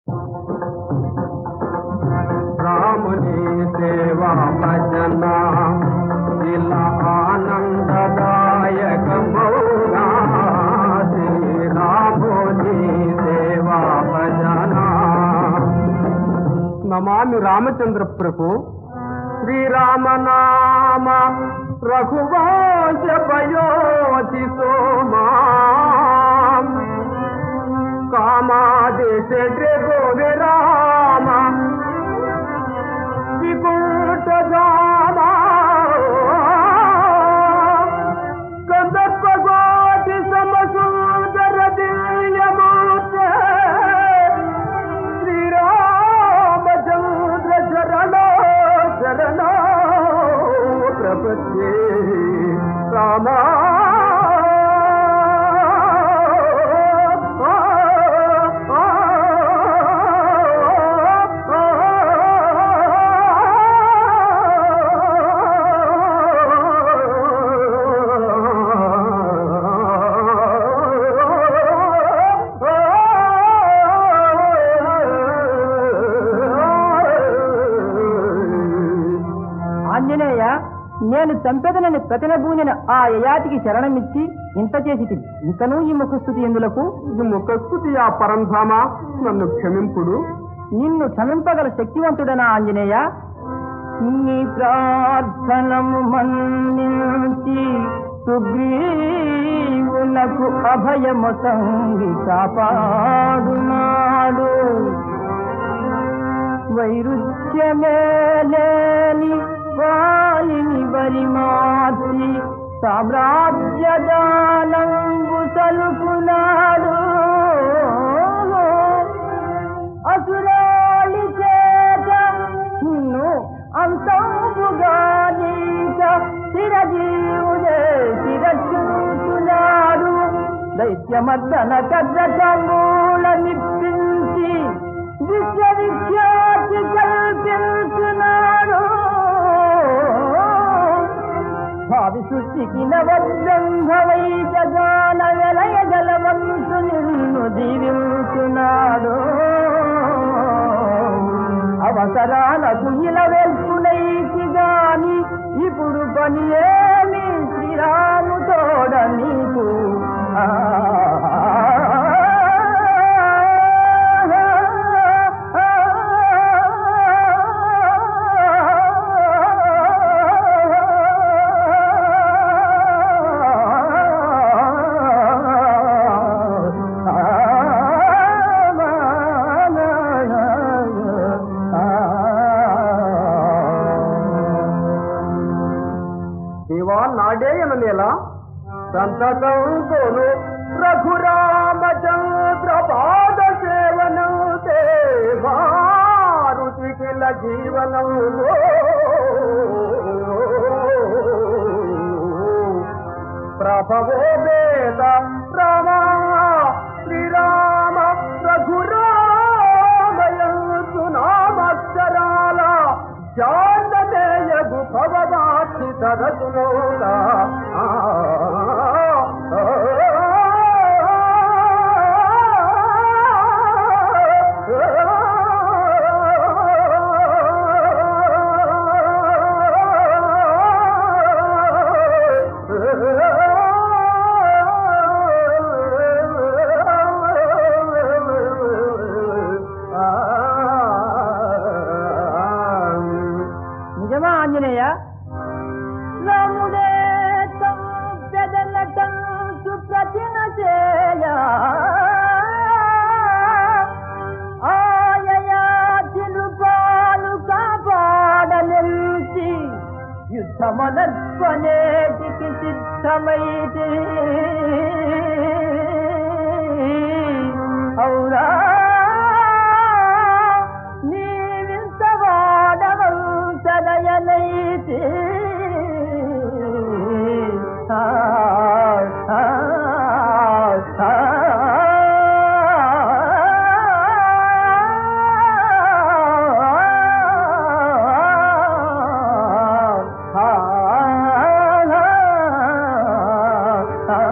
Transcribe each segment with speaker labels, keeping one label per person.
Speaker 1: రాముని సేవా భజన ఇలా ఆనందదాయక మౌనా శ్రీరాముని సేవా భజన నమామి రామచంద్ర ప్రభు శ్రీరామ నామ రఘువంశ పయోతి సోమా కామాదేశ గోవి రామ వికుంఠ జామా కందర్పగోటి సమసూదర దివ్యమూర్తే శ్రీరామచంద్ర శరణ శరణ ప్రపత్యే రామా
Speaker 2: ఆంజనేయ నేను చంపెదనని ప్రతినబూనిన ఆ యయాతికి శరణమిచ్చి ఇంత చేసి ఇంకనూ ఈ ముఖస్థుతి ఎందులకు
Speaker 1: ఇది ముఖస్థుతి ఆ పరంధామ నన్ను క్షమింపుడు
Speaker 2: నిన్ను క్షమింపగల శక్తివంతుడనా ఆంజనేయ నీ ప్రార్థనము మన్నించి సుగ్రీవునకు అభయము సంగి కాపాడునాడు వైరుధ్యమేలేని వాలిని వరిమార్చి సామ్రాజ్యదానంబు సలుపునాడు అసురాలి చేత నిన్ను అంతంబుగా నీక చిరజీవుడే చిరచూచునాడు దైత్యమర్దన కద్రకమూల నిప్పించి విశ్వవిఖ్యాతి కల్పించున్నాడు భావి సృష్టికి నవద్రంభవై జగాన వెలయ జలవంతు నిన్ను దీవించున్నాడు అవసరాలకు ఇలా వెల్పునైతి గాని ఇప్పుడు పని ఏమి శ్రీరాము తోడ నీకు ఆ
Speaker 1: దేవా నాడే ఎననేలా సంతకంతోను రఘురామచంద్ర పాద సేవనం దేవారుతికిల జీవనం ప్రభవో వేద రామ శ్రీరామ రఘురామయంతు నామక్షరాల జాతనేయగు భవదాక్షి సరసునోదా
Speaker 2: నిజమా ఆంజనేయ రాముడే పెదనటం సుప్రతిన చేయ ఆయయా తిరుపాలు కాపాడనిల్చి యుద్ధమనర్పనేటికి సిద్ధమైతే అవునా నీవింత వాడవంతనయనైతే ఆ, ఆ, ఆ,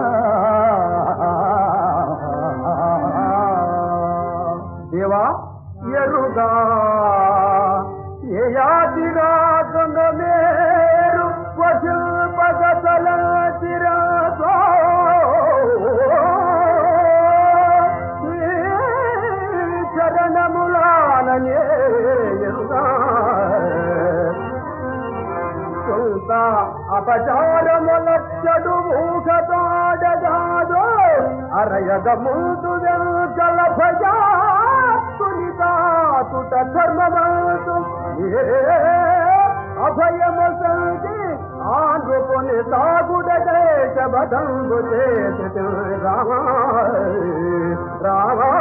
Speaker 1: దేవా ఎరుగా ఏయాదిగా గంగమేరు వశిల్పగతల చిరతో చరణములాననే ఎరుగా సొంత అపచారములచ్చడు మూఖతాడగాదో అరయగ ముందు వెంకల భజాతుని తాతుట ధర్మమంతు ఏ అభయము సంతి ఆంధ్రపుని సాగుడ దేశ బదంబు చేసి రామా రామా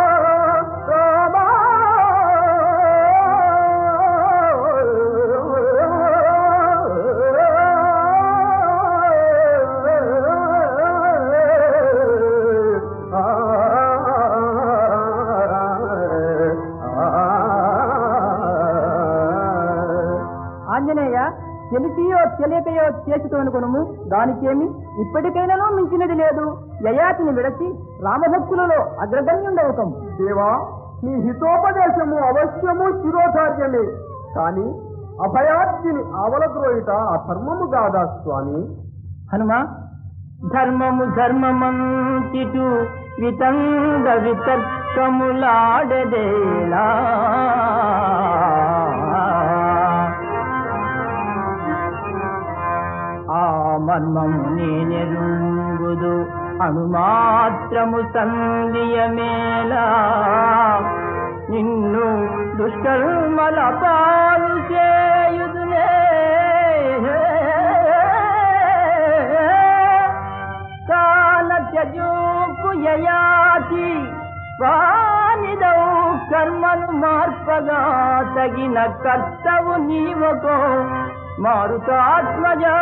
Speaker 2: ఆంజనేయ తెలిసియో తెలియకయో చేసితో అనుకునము దానికేమి ఇప్పటికైనానో మించినది లేదు యయాతిని విడచి రామభక్తులలో అగ్రగణ్యుండవుకం
Speaker 1: దేవా నీ హితోపదేశము అవశ్యము శిరోధార్యమే కాని అభయార్జిని అవలద్రోయుట అధర్మము కాదా స్వామి
Speaker 2: హనుమా ధర్మము ధర్మమంతిటు వితంగ వితర్కములాడదేలా ఆ మర్మము నేనెరుంగుదు అణుమాత్రము సంధియమేలా నిన్ను దుష్కర్మల పాలు చేయుదునే కాన త్యజూపు యయాతి వానిదౌ కర్మను మార్పగా తగిన కర్తవు నీవకో మారుతాత్మజా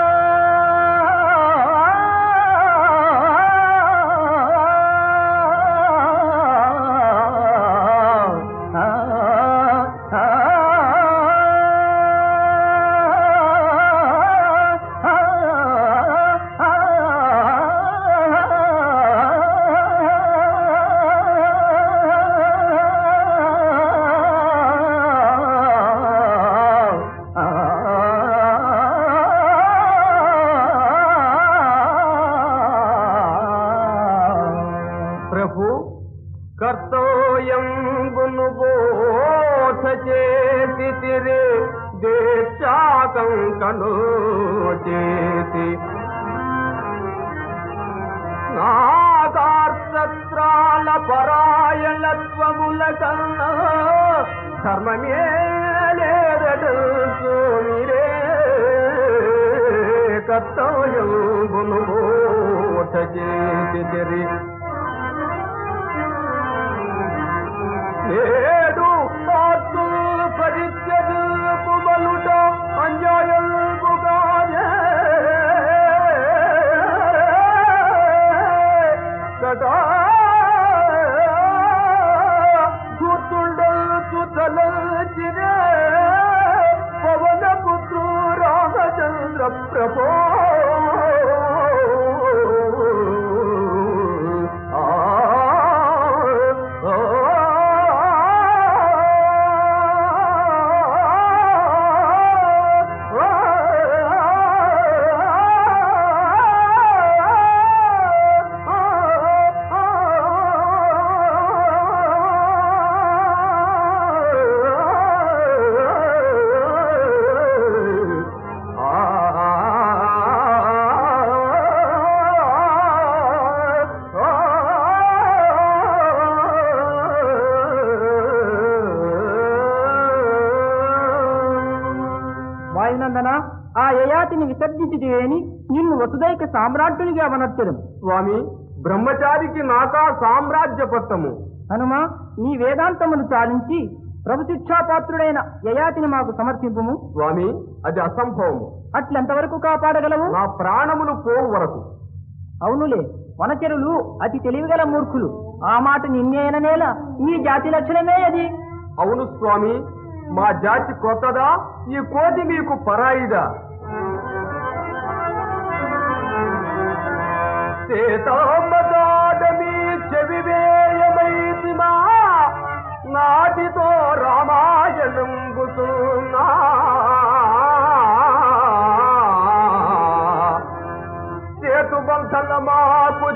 Speaker 1: ప్రభు కర్తవ్యం గును బోధ చేసి తిరే దేశాకం కను చేసి నాగార్సత్రాల పరాయణత్వముల కన్నా ధర్మమే లేదడు సోమిరే కర్తవ్యం గును బోధ చేసి తిరి నేడు పాత్రు పరిత్యజల్పు బలుట అంజాయల్పుగానే కదా గుర్తుండల్చు తలచిరే పవన పుత్రు రామచంద్ర ప్రభో ఆ
Speaker 2: వాయునందన ఆ యయాతిని విసర్జించితేని నిన్ను వసుదైక సామ్రాట్టునిగా అవనర్చడం
Speaker 1: స్వామి బ్రహ్మచారికి నాకా సామ్రాజ్య పట్టము
Speaker 2: హనుమ నీ వేదాంతమును చాలించి ప్రభు శిక్షాపాత్రుడైన యయాతిని మాకు సమర్పింపుము
Speaker 1: స్వామి అది అసంభవము
Speaker 2: అట్లెంతవరకు కాపాడగలవు
Speaker 1: నా ప్రాణములు పోవు వరకు
Speaker 2: అవునులే వనచరులు అతి తెలివిగల మూర్ఖులు ఆ మాట నిన్నేననేల ఈ జాతి లక్షణమే అది
Speaker 1: అవును స్వామి మా జాతి కొత్తదా ఈ కోతి మీకు పరాయిదా సీతామ్మదాడమి చెవివేయమైతిమా నా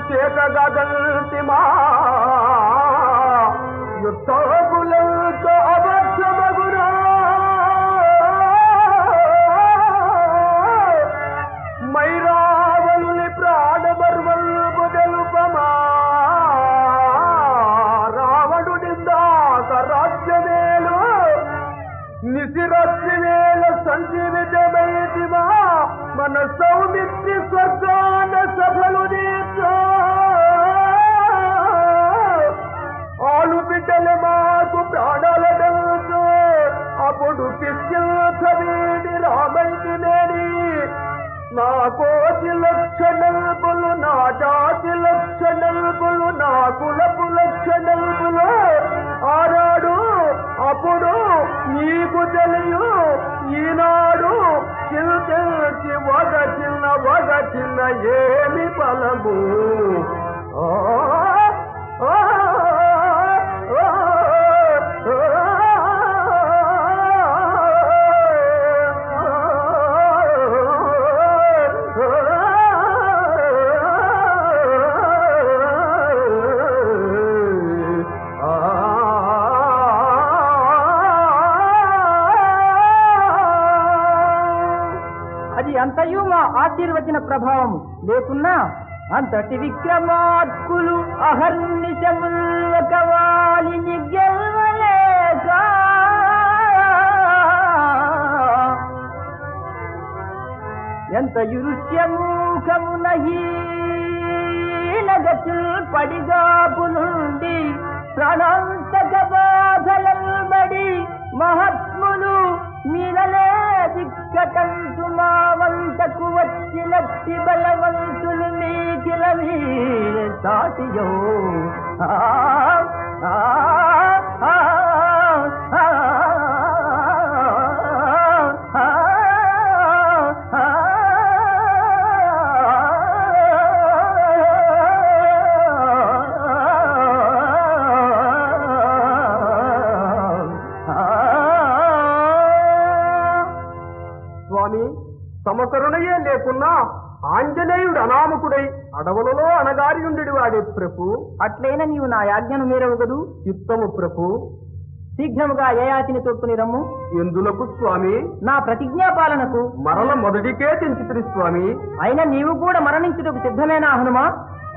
Speaker 1: చేతగదంతిమా యుద్ధకులంతో అబద్ధమగునా మైరావలుని ప్రాణబర్వల్పు తెలుపమా రావణుడిందాక రాజ్యమేలు నిశిరస్తివేల సంజీవితమైతివా మన సౌమిత్రి స్వర్గాన సఫలు ఆలు బిడ్డలు మాకు ప్రాణాలడంతో అప్పుడు కిష్కిల్చవేడి రామైతినేని నా కోటి లక్షణల్పులు నా జాతి లక్షణల్పులు నా కులపు లక్షణల్పులు ఆనాడు అప్పుడు నీకు తెలియు ఈనాడు చిల్చి ఒక చిన్న ఒక చిన్న ఏమి ఫలము ఆ, ఆ, ఆ,
Speaker 2: అది అంతయు మా ఆశీర్వచన ప్రభావము లేకున్నా అంతటి విక్రమార్కులు అహర్నిశముల్ ఒక వాలిని గెలవలేక ఎంత యురుష్యమూఖమున హీనగతుల్ పడిగాపులుండి ప్రణాంతక బాధలల్బడి మహాత్ములు మీరలే దిక్కటంతు మా వంతకు వచ్చినట్టి బలవంతులు నీకిల వీరే సాటియో ఆ, ఆ, ఆ, ఆ,
Speaker 1: స్వామి తమ కరుణయే లేకున్నా ఆంజనేయుడు అనామకుడై అడవులలో అణగారి ఉండేది వాడే ప్రభు
Speaker 2: అట్లైన నీవు నా యాజ్ఞను మీరవగదు
Speaker 1: చిత్తము ప్రభు
Speaker 2: శీఘ్రముగా యయాతిని తొట్టుని రమ్ము
Speaker 1: ఎందులకు స్వామి
Speaker 2: నా ప్రతిజ్ఞాపాలనకు
Speaker 1: మరల మొదటికే తెంచితిరి స్వామి
Speaker 2: అయినా నీవు కూడా మరణించుటకు సిద్ధమేనా హనుమా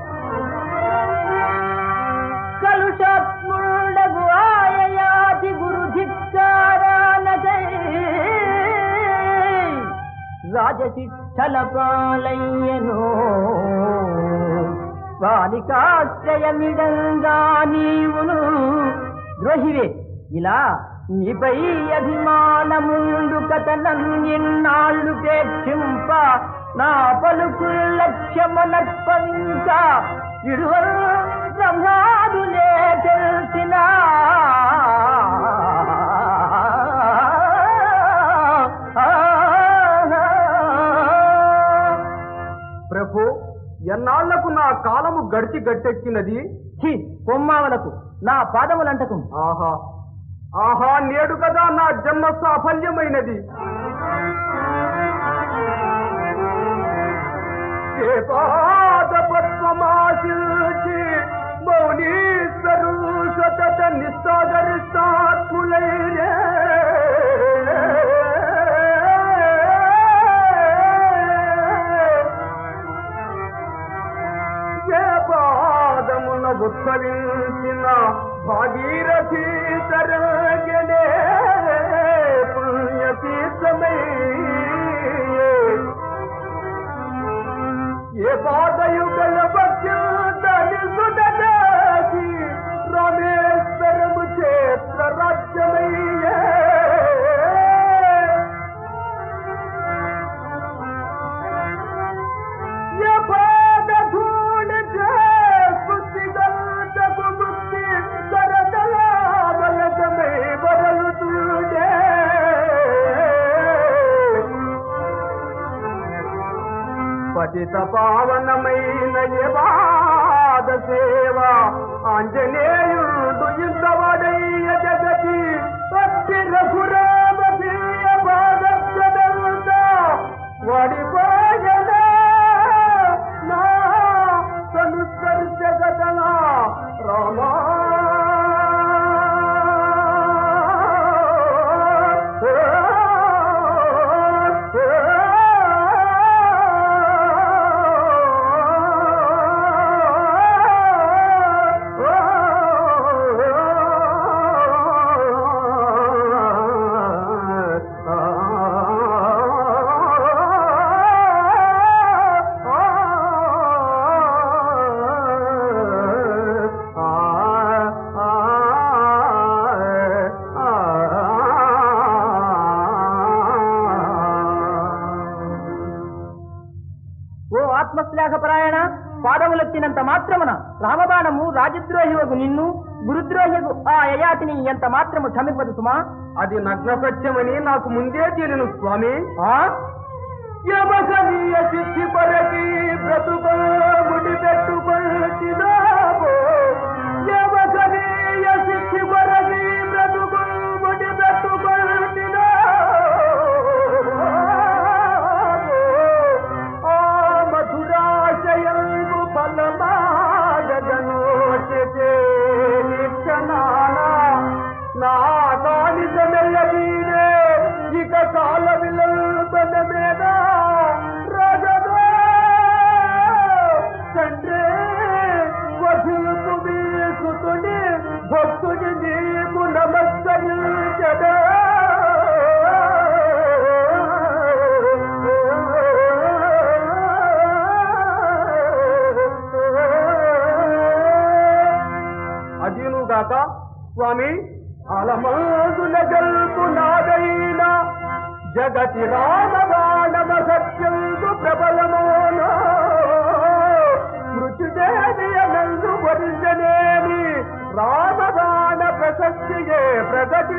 Speaker 2: కలుషాత్ముండగు ఆయయాతి గురు ధిక్కారానకై రాజశిక్షల పాలయ్యను వానికాశ్రయమిడంగా నీవును ద్రోహివే ఇలా నీపై అభిమానముండు కథనన్నిన్నాళ్ళు పేక్షింప నా పలుకు లక్ష్యమనర్పవింకా విడువల్ బ్రహ్మాదులే తెలిసిన
Speaker 1: ప్రభు ఎన్నాళ్లకు నా కాలము గడిచి గట్టెక్కినది
Speaker 2: ఛీ, పొమ్మావలకు నా పాదములంటకు
Speaker 1: ఆహా ఆహా నేడు కదా నా జన్మ సాఫల్యమైనది ఏ పాద పద్మమాశిల్చి మౌనీశ్వరు సతత నిస్సాగరిస్తాత్ములైరే ఏ పాదమున ఉత్సవించిన భాగీరథీ తరగనే పుణ్యతీర్థమై ఏ పాదయుగల భక్తి రామేశ్వరము క్షేత్ర రాజ్యమయ్యే ఏ పాద ధూళి స్ఫుతి గంటకు ముక్తి కరతల బలకమై బరలుతుండే పతిత పావనమైన యవాద సేవ ఆంజనేయుడు ఇంతవడయ్య జగతి పట్టి రఘురామ దివ్య పాదదంత వాడి పాయన నా సనుస
Speaker 2: ఆత్మశ్లాఘపరాయణ పాదములెత్తినంత మాత్రమున రామబాణము రాజద్రోహివగు నిన్ను గురుద్రోహికు ఆ యయాతిని ఎంత మాత్రము క్షమింపదు సుమా
Speaker 1: అది నగ్న సత్యమని నాకు ముందే తెలియను స్వామి
Speaker 2: ఆ
Speaker 1: యమసనీయ సిద్ధి పరకి బ్రతుకో ముడి పెట్టుకొల్చినావో యమసనీయ సిద్ధి పరకి బ్రతుకో ముడి పెట్టుకొల్చినావో ఆ మధురాశయంగు ఫలమాగనోచే నిక్షణాన నా కానితమెల్లదీనే ఇక కాల విలంబన మీద రగదో తండ్రి వధులకు వీసుతుని భక్తుని నీకు నమస్కరించదా అదీనుగాక స్వామి అలమందుల గల్పు నాదైన జగతి రామబాణమ సత్యంగు ప్రబలమోన మృత్యుదేవియనందు వరించనేమి రామబాణ ప్రశస్తియే ప్రగతి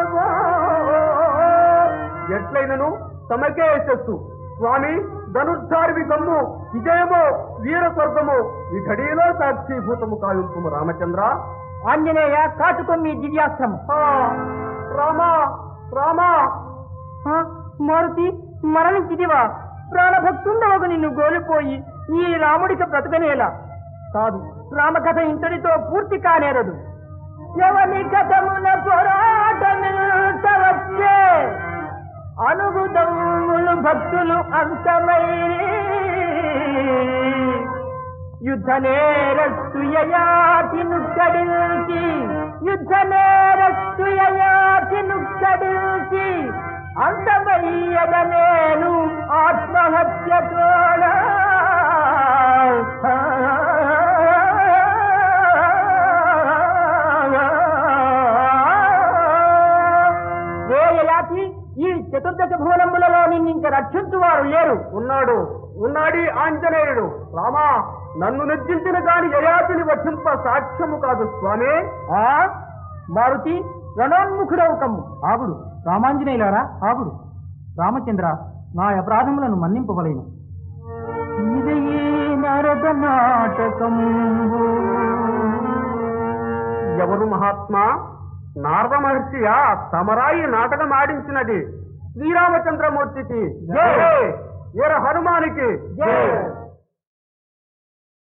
Speaker 1: ఎట్లయినను తమకే యశస్సు స్వామి ధనుర్ధారి గమ్ము విజయమో వీర స్వర్గమో ఈ ఘడియలో సాక్షిభూతము కావింపు రామచంద్ర
Speaker 2: ఆంజనేయ కాచుకొమ్మి దివ్యాస్త్రము
Speaker 1: ఆ, రామా రామా
Speaker 2: ఆ, మారుతి మరణించిదివా ప్రాణభక్తుండవకు నిన్ను గోలిపోయి ఈ రాముడికి బ్రతకనేలా కాదు రామకథ ఇంతటితో పూర్తి కానేరదు ఎవని కథమున పోరాటమిల్చవచ్చే అనుభూతములు భక్తులు అంతమై యుద్ధ నేరస్తు యయాతి నుక్కడిల్చి యుద్ధ నేరస్తు యయాతి నుక్కడిల్చి అంతమయ్యద నేను ఆత్మహత్య యయాతి ఈ చతుర్దశ భువనములలో నిన్నింక రక్షించువారు లేరు
Speaker 1: ఉన్నాడు ఉన్నాడి ఆంజనేయుడు రామా నన్ను నెచ్చించిన గాని యయాతిని వచింప సాక్ష్యము కాదు స్వామి
Speaker 2: ఆ మారుతి రణోన్ముఖుడవు కమ్ము ఆగుడు రామాంజనేయులారా ఆగుడు రామచంద్ర నా అపరాధములను మన్నింపవలేను ఇది నరద నాటకము
Speaker 1: ఎవరు మహాత్మా నారద మహర్షియా తమరాయి నాటకం ఆడించినది శ్రీరామచంద్రమూర్తికి
Speaker 2: జై.
Speaker 1: వీర హనుమానికి
Speaker 2: జై.